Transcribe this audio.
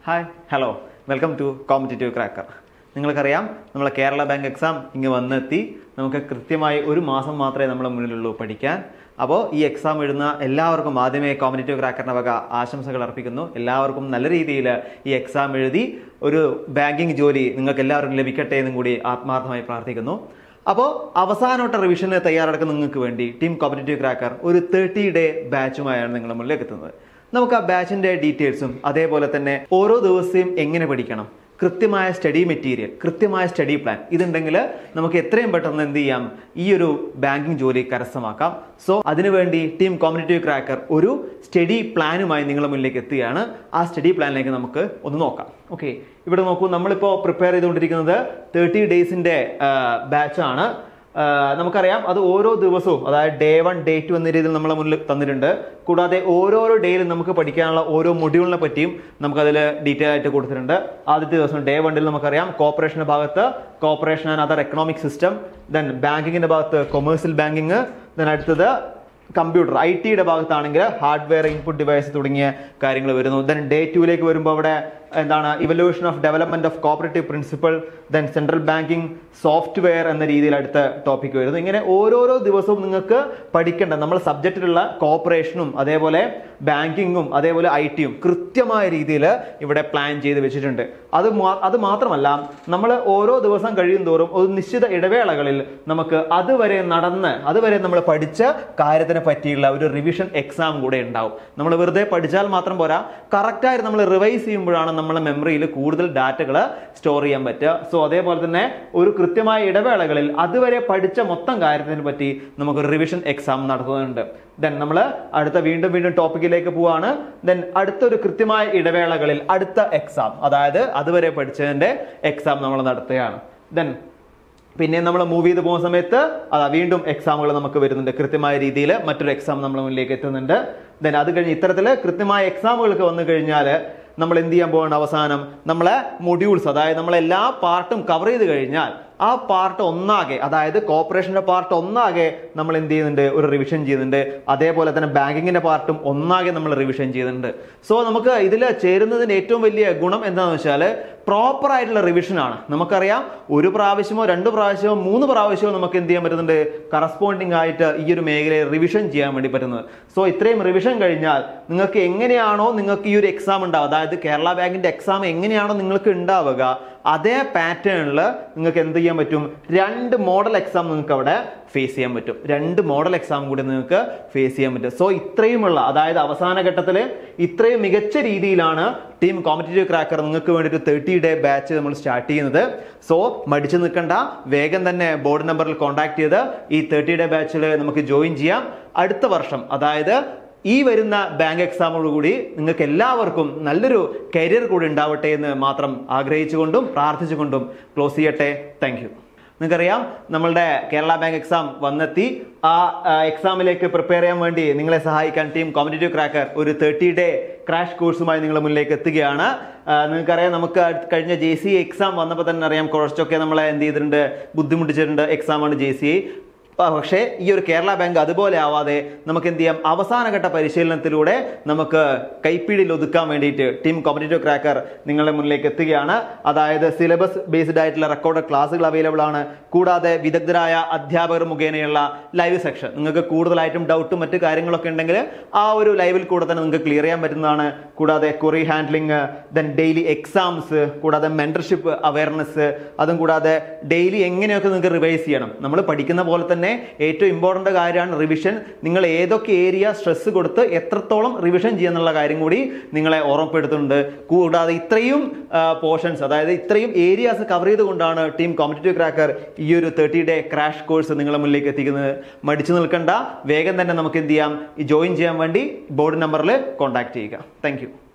hi hello welcome to competitive cracker നിങ്ങൾക്കറിയാം നമ്മളെ Kerala bank exam ഇങ്ങ് വന്നെത്തി നമുക്ക് കൃത്യമായി ഒരു മാസം മാത്രമേ നമ്മളെ മുന്നിലുള്ളൂ പഠിക്കാൻ അപ്പോൾ ഈ എക്സാം എഴുതുന്ന എല്ലാവർക്കും ആദ്യമേ കോമ്പറ്റേറ്റീവ് ക്രാക്കറിൻ്റെ വക ആശംസകൾ അർപ്പിക്കുന്നു എല്ലാവർക്കും നല്ല രീതിയിൽ ഈ എക്സാം എഴുതി ഒരു ബാങ്കിങ് ജോലി നിങ്ങൾക്ക് എല്ലാവർക്കും ലഭിക്കട്ടെ എന്നും കൂടി ആത്മാർത്ഥമായി പ്രാർത്ഥിക്കുന്നു അപ്പോൾ അവസാനവട്ട റിവിഷന് തയ്യാറെടുക്കുന്ന നിങ്ങൾക്ക് വേണ്ടി ടീം കോമ്പറ്റേറ്റീവ് ക്രാക്കർ ഒരു തേർട്ടി ഡേ ബാച്ചുമായാണ് നിങ്ങളുടെ മുന്നിലേക്ക് എത്തുന്നത് നമുക്ക് ആ ബാച്ചിന്റെ ഡീറ്റെയിൽസും അതേപോലെ തന്നെ ഓരോ ദിവസവും എങ്ങനെ പഠിക്കണം കൃത്യമായ സ്റ്റഡി മെറ്റീരിയൽ കൃത്യമായ സ്റ്റഡി പ്ലാൻ ഇതുണ്ടെങ്കിൽ നമുക്ക് എത്രയും പെട്ടെന്ന് എന്ത് ചെയ്യാം ഈ ഒരു ബാങ്കിങ് ജോലി കരസ്ഥമാക്കാം സോ അതിനുവേണ്ടി ടീം കോമ്പറ്റേറ്റീവ് ക്രാക്കർ ഒരു സ്റ്റഡി പ്ലാനുമായി നിങ്ങളുടെ മുന്നിലേക്ക് എത്തുകയാണ് ആ സ്റ്റഡി പ്ലാനിലേക്ക് നമുക്ക് ഒന്ന് നോക്കാം ഓക്കെ ഇവിടെ നോക്കൂ നമ്മളിപ്പോൾ പ്രിപ്പയർ ചെയ്തുകൊണ്ടിരിക്കുന്നത് തേർട്ടി ഡേയ്സിന്റെ ബാച്ചാണ് ആഹ് നമുക്കറിയാം അത് ഓരോ ദിവസവും അതായത് ഡേ വൺ ഡേ ടു എന്ന രീതിയിൽ നമ്മളെ മുന്നിൽ തന്നിട്ടുണ്ട് കൂടാതെ ഓരോരോ ഡേയിലും നമുക്ക് പഠിക്കാനുള്ള ഓരോ മൊഡ്യൂളിനെ പറ്റിയും നമുക്കതിൽ ഡീറ്റെയിൽ ആയിട്ട് കൊടുത്തിട്ടുണ്ട് ആദ്യത്തെ ദിവസം ഡേ വണ്ണിൽ നമുക്കറിയാം കോപ്പറേഷന്റെ ഭാഗത്ത് cooperation and other economic system then ബാങ്കിങ്ങിന്റെ ഭാഗത്ത് കൊമേഴ്സ്യൽ ബാങ്കിങ് ദെൻ അടുത്തത് കമ്പ്യൂട്ടർ ഐ ടിയുടെ ഭാഗത്താണെങ്കിൽ ഹാർഡ്വെയർ ഇൻപുട്ട് ഡിവൈസ് തുടങ്ങിയ കാര്യങ്ങൾ വരുന്നു ദെൻ ഡേ ടുവിലേക്ക് വരുമ്പോൾ അവിടെ എന്താണ് evolution of development of cooperative principle then central banking software എന്ന രീതിയിൽ അടുത്ത ടോപ്പിക് വരുന്നു ഇങ്ങനെ ഓരോരോ ദിവസവും നിങ്ങൾക്ക് പഠിക്കേണ്ട നമ്മുടെ സബ്ജക്റ്റിലുള്ള കോപ്പറേഷനും അതേപോലെ ബാങ്കിങ്ങും അതേപോലെ ഐ ടിയും കൃത്യമായ രീതിയിൽ ഇവിടെ പ്ലാൻ ചെയ്ത് വെച്ചിട്ടുണ്ട് അത് മാ- അത് മാത്രമല്ല നമ്മൾ ഓരോ ദിവസം കഴിയും തോറും ഒരു നിശ്ചിത ഇടവേളകളിൽ നമുക്ക് അതുവരെ നടന്ന് അതുവരെ നമ്മൾ പഠിച്ച കാര്യത്തിനെ പറ്റിയുള്ള ഒരു റിവിഷൻ എക്സാം കൂടെ ഉണ്ടാവും നമ്മൾ വെറുതെ പഠിച്ചാൽ മാത്രം പോരാ കറക്റ്റായിട്ട് നമ്മൾ റിവൈസ് ചെയ്യുമ്പോഴാണ് നമ്മളെ മെമ്മറിയിൽ കൂടുതൽ ഡാറ്റകൾ സ്റ്റോർ ചെയ്യാൻ പറ്റുക സോ അതേപോലെ തന്നെ ഒരു കൃത്യമായ ഇടവേളകളിൽ അതുവരെ പഠിച്ച മൊത്തം കാര്യത്തിനെ പറ്റി നമുക്കൊരു റിവിഷൻ എക്സാം നടത്തുന്നുണ്ട് ദെൻ നമ്മൾ അടുത്ത വീണ്ടും വീണ്ടും ടോപ്പിക്കിലേക്ക് പോവാണ് ദെൻ അടുത്തൊരു കൃത്യമായ ഇടവേളകളിൽ അടുത്ത എക്സാം അതായത് അതുവരെ പഠിച്ചതിന്റെ എക്സാം നമ്മൾ നടത്തുകയാണ് ദെൻ പിന്നെ നമ്മൾ മൂവ് ചെയ്ത് പോകുന്ന സമയത്ത് അതാ വീണ്ടും എക്സാമുകൾ നമുക്ക് വരുന്നുണ്ട് കൃത്യമായ രീതിയിൽ മറ്റൊരു എക്സാം നമ്മുടെ മുന്നിലേക്ക് എത്തുന്നുണ്ട് ദെൻ അത് കഴിഞ്ഞ് ഇത്തരത്തിൽ കൃത്യമായ എക്സാമുകൾക്ക് വന്നു കഴിഞ്ഞാൽ നമ്മൾ എന്ത് ചെയ്യാൻ പോകണം അവസാനം നമ്മളെ മൊഡ്യൂൾസ് അതായത് നമ്മൾ എല്ലാ പാർട്ടും കവർ ചെയ്ത് കഴിഞ്ഞാൽ ആ പാർട്ട് ഒന്നാകെ അതായത് കോപ്പറേഷന്റെ പാർട്ട് ഒന്നാകെ നമ്മൾ എന്ത് ചെയ്യുന്നുണ്ട് ഒരു റിവിഷൻ ചെയ്യുന്നുണ്ട് അതേപോലെ തന്നെ ബാങ്കിങ്ങിന്റെ പാർട്ടും ഒന്നാകെ നമ്മൾ റിവിഷൻ ചെയ്യുന്നുണ്ട് സോ നമുക്ക് ഇതിൽ ചേരുന്നതിന്റെ ഏറ്റവും വലിയ ഗുണം എന്താണെന്ന് വെച്ചാൽ പ്രോപ്പർ ആയിട്ടുള്ള റിവിഷൻ ആണ് നമുക്കറിയാം ഒരു പ്രാവശ്യമോ രണ്ട് പ്രാവശ്യമോ മൂന്ന് പ്രാവശ്യമോ നമുക്ക് എന്ത് ചെയ്യാൻ പറ്റുന്നുണ്ട് കറസ്പോണ്ടിങ് ആയിട്ട് ഈ ഒരു മേഖലയിൽ റിവിഷൻ ചെയ്യാൻ വേണ്ടി പറ്റുന്നത് സോ ഇത്രയും റിവിഷൻ കഴിഞ്ഞാൽ നിങ്ങൾക്ക് എങ്ങനെയാണോ നിങ്ങൾക്ക് ഈ ഒരു എക്സാം ഉണ്ടാവുക അതായത് കേരള ബാങ്കിന്റെ എക്സാം എങ്ങനെയാണോ നിങ്ങൾക്ക് ഉണ്ടാവുക അതേ പാറ്റേണിൽ നിങ്ങൾക്ക് എന്ത് ചെയ്യാൻ പറ്റും രണ്ട് മോഡൽ എക്സാം നിങ്ങൾക്ക് അവിടെ ഫേസ് ചെയ്യാൻ പറ്റും രണ്ട് മോഡൽ എക്സാം കൂടി നിങ്ങൾക്ക് ഫേസ് ചെയ്യാൻ പറ്റും സോ ഇത്രയുമുള്ള അതായത് അവസാന ഘട്ടത്തിൽ ഇത്രയും മികച്ച രീതിയിലാണ് ടീം കോമ്പറ്റേറ്റീവ് ക്രാക്കർ നിങ്ങൾക്ക് വേണ്ടി ഒരു തേർട്ടി ഡേ ബാച്ച് നമ്മൾ സ്റ്റാർട്ട് ചെയ്യുന്നത് സോ മടിച്ചു നിൽക്കണ്ട വേഗം തന്നെ ബോർഡ് നമ്പറിൽ കോൺടാക്ട് ചെയ്ത് ഈ തേർട്ടി ഡേ ബാച്ചിൽ നമുക്ക് ജോയിൻ ചെയ്യാം അടുത്ത വർഷം അതായത് ഈ വരുന്ന ബാങ്ക് എക്സാമോടുകൂടി നിങ്ങൾക്ക് എല്ലാവർക്കും നല്ലൊരു കരിയർ കൂടി ഉണ്ടാവട്ടെ എന്ന് മാത്രം ആഗ്രഹിച്ചുകൊണ്ടും പ്രാർത്ഥിച്ചുകൊണ്ടും ക്ലോസ് ചെയ്യട്ടെ താങ്ക് യു നിങ്ങൾക്കറിയാം നമ്മളുടെ കേരള ബാങ്ക് എക്സാം വന്നെത്തി ആ എക്സാമിലേക്ക് പ്രിപ്പയർ ചെയ്യാൻ വേണ്ടി നിങ്ങളെ സഹായിക്കാൻ ടീം കോമ്പറ്റേറ്റീവ് ക്രാക്കർ ഒരു തേർട്ടി ഡേ ക്രാഷ് കോഴ്സുമായി നിങ്ങളുടെ മുന്നിലേക്ക് എത്തുകയാണ് ആ, നിങ്ങൾക്കറിയാം നമുക്ക് കഴിഞ്ഞ ജെ സി എക്സാം വന്നപ്പോൾ തന്നെ അറിയാം കുറച്ചൊക്കെ നമ്മളെ എന്ത് ചെയ്തിട്ടുണ്ട് ബുദ്ധിമുട്ടിച്ചിട്ടുണ്ട് എക്സാമാണ് ജെ സി പക്ഷേ ഈ ഒരു കേരള ബാങ്ക് അതുപോലെ ആവാതെ നമുക്ക് എന്ത് ചെയ്യാം അവസാനഘട്ട പരിശീലനത്തിലൂടെ നമുക്ക് കൈപ്പിടിയിൽ ഒതുക്കാൻ വേണ്ടിയിട്ട് ടീം കോമ്പറ്റേറ്റീവ് ക്രാക്കർ നിങ്ങളുടെ മുന്നിലേക്ക് എത്തുകയാണ് അതായത് സിലബസ് ബേസ്ഡ് ആയിട്ടുള്ള റെക്കോർഡ് ക്ലാസ്സുകൾ അവൈലബിൾ ആണ് കൂടാതെ വിദഗ്ധരായ അധ്യാപകർ മുഖേനയുള്ള ലൈവ് സെക്ഷൻ നിങ്ങൾക്ക് കൂടുതലായിട്ടും ഡൗട്ടും മറ്റു കാര്യങ്ങളൊക്കെ ഉണ്ടെങ്കിൽ ആ ഒരു ലൈവിൽ കൂടെ തന്നെ നിങ്ങൾക്ക് ക്ലിയർ ചെയ്യാൻ പറ്റുന്നതാണ് കൂടാതെ query handling then daily exams കൂടാതെ മെന്റർഷിപ്പ് അവയർനെസ് അതും കൂടാതെ ഡെയിലി എങ്ങനെയൊക്കെ നിങ്ങൾക്ക് റിവൈസ് ചെയ്യണം നമ്മൾ പഠിക്കുന്ന പോലെ തന്നെ ഏറ്റവും ഇമ്പോർട്ടൻ്റ് കാര്യമാണ് റിവിഷൻ നിങ്ങൾ ഏതൊക്കെ ഏരിയ സ്ട്രെസ് കൊടുത്ത് എത്രത്തോളം റിവിഷൻ ചെയ്യുന്നുള്ള കാര്യം കൂടി നിങ്ങളെ ഓർമ്മപ്പെടുത്തുന്നുണ്ട് കൂടാതെ ഇത്രയും പോർഷൻസ് അതായത് ഇത്രയും ഏരിയാസ് കവർ ചെയ്തുകൊണ്ടാണ് ടീം കോമ്പറ്റേറ്റീവ് ക്രാക്കർ ഈ ഒരു തേർട്ടി ഡേ ക്രാഷ് കോഴ്സ് നിങ്ങളുടെ മുന്നിലേക്ക് എത്തിക്കുന്നത് മടിച്ചു നിൽക്കണ്ട വേഗം തന്നെ നമുക്ക് എന്ത് ചെയ്യാം ഈ ജോയിൻ ചെയ്യാൻ വേണ്ടി ബോർഡ് നമ്പറിൽ കോൺടാക്ട് ചെയ്യുക താങ്ക്